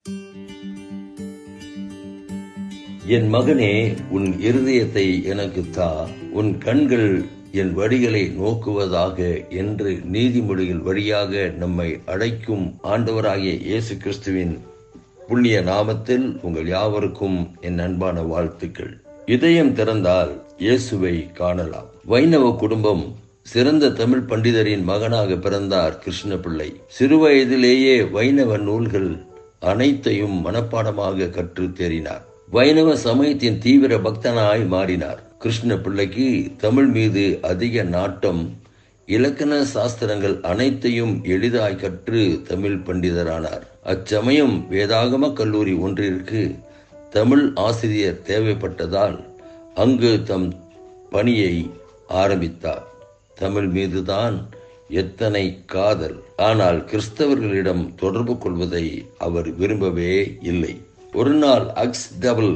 என் மகனே உன் இருதயத்தை எனக்கு தா உன் கண்கள் என் வழிகளை நோக்குவதாக என்று நீதிமொழிகள் வழியாக நம்மை அழைக்கும் ஆண்டவராகிய இயேசு கிறிஸ்துவின் புண்ணிய நாமத்தில் உங்கள் யாவருக்கும் என் அன்பான வாழ்த்துக்கள் இதயம் திறந்தால் இயேசுவை காணலாம் வைணவ குடும்பம் சிறந்த தமிழ் பண்டிதரின் மகனாக பிறந்தார் கிருஷ்ணபிள்ளை சிறுவயதிலேயே வைணவ நூல்கள் அனைத்தையும் மனப்பாடமாக கற்று தேறினார் வைணவ சமயத்தின் தீவிர பக்தனாய் மாறினார் கிருஷ்ண பிள்ளைக்கு தமிழ் மீது அதிக நாட்டம் இலக்கண சாஸ்திரங்கள் அனைத்தையும் எளிதாய் கற்று தமிழ் பண்டிதரானார் அச்சமயம் வேதாகம கல்லூரி ஒன்றிற்கு தமிழ் ஆசிரியர் தேவைப்பட்டதால் அங்கு தம் பணியை ஆரம்பித்தார் தமிழ் மீதுதான் எத்தனை காதல் ஆனால் கிறிஸ்தவர்களிடம் தொடர்பு கொள்வதை அவர் விரும்பவே இல்லை ஒரு நாள் அக்ஸ் டபுள்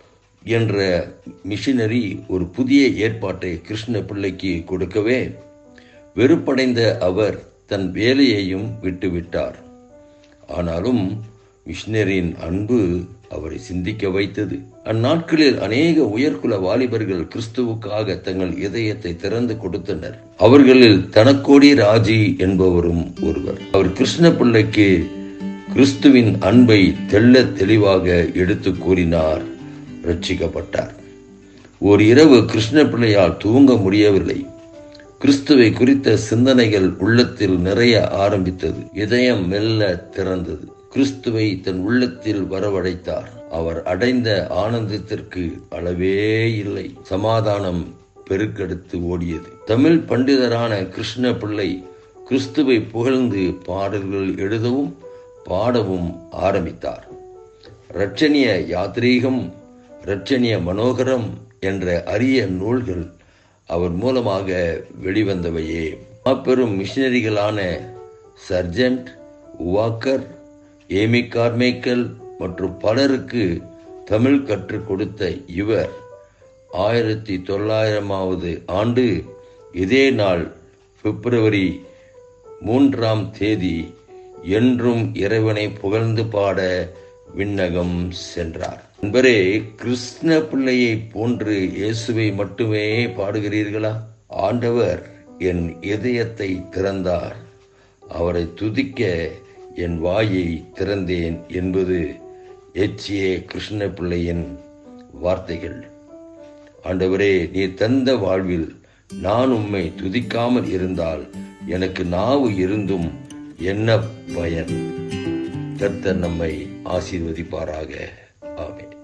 என்ற மிஷினரி ஒரு புதிய ஏற்பாட்டை கிருஷ்ண பிள்ளைக்கு கொடுக்கவே வெறுப்படைந்த அவர் தன் வேலையையும் விட்டுவிட்டார் ஆனாலும் மிஷினரியின் அன்பு அவரை சிந்திக்க வைத்தது அந்நாட்களில் அநேக உயர்குல வாலிபர்கள் கிறிஸ்துவுக்காக தங்கள் இதயத்தை திறந்து கொடுத்தனர் அவர்களில் தனக்கோடி ராஜி என்பவரும் ஒருவர் அவர் கிருஷ்ண பிள்ளைக்கு கிறிஸ்துவின் அன்பை தெள்ள தெளிவாக எடுத்து கூறினார் ரட்சிக்கப்பட்டார் ஒரு இரவு கிருஷ்ண பிள்ளையால் தூங்க முடியவில்லை கிறிஸ்துவை குறித்த சிந்தனைகள் உள்ளத்தில் நிறைய ஆரம்பித்தது இதயம் மெல்ல திறந்தது கிறிஸ்துவை தன் உள்ளத்தில் வரவழைத்தார் அவர் அடைந்த ஆனந்தத்திற்கு அளவே இல்லை சமாதானம் பெருக்கெடுத்து ஓடியது தமிழ் பண்டிதரான கிருஷ்ண பிள்ளை கிறிஸ்துவை புகழ்ந்து பாடல்கள் எழுதவும் பாடவும் ஆரம்பித்தார் ரட்சணிய யாத்ரீகம் ரட்சணிய மனோகரம் என்ற அரிய நூல்கள் அவர் மூலமாக வெளிவந்தவையே மாபெரும் மிஷினரிகளான சர்ஜென்ட் வாக்கர் ஏமி கார்மேக்கல் மற்றும் பலருக்கு தமிழ் கற்றுக் கொடுத்த இவர் ஆயிரத்தி தொள்ளாயிரமாவது ஆண்டு இதே நாள் பிப்ரவரி மூன்றாம் தேதி என்றும் இறைவனை புகழ்ந்து பாட விண்ணகம் சென்றார் நண்பரே கிருஷ்ண பிள்ளையை போன்று இயேசுவை மட்டுமே பாடுகிறீர்களா ஆண்டவர் என் இதயத்தை திறந்தார் அவரை துதிக்க என் வாயை திறந்தேன் என்பது எச் ஏ கிருஷ்ண பிள்ளையின் வார்த்தைகள் ஆண்டவரே நீ தந்த வாழ்வில் நான் உம்மை துதிக்காமல் இருந்தால் எனக்கு நாவு இருந்தும் என்ன பயன் கர்த்தர் நம்மை ஆசீர்வதிப்பாராக ஆமென்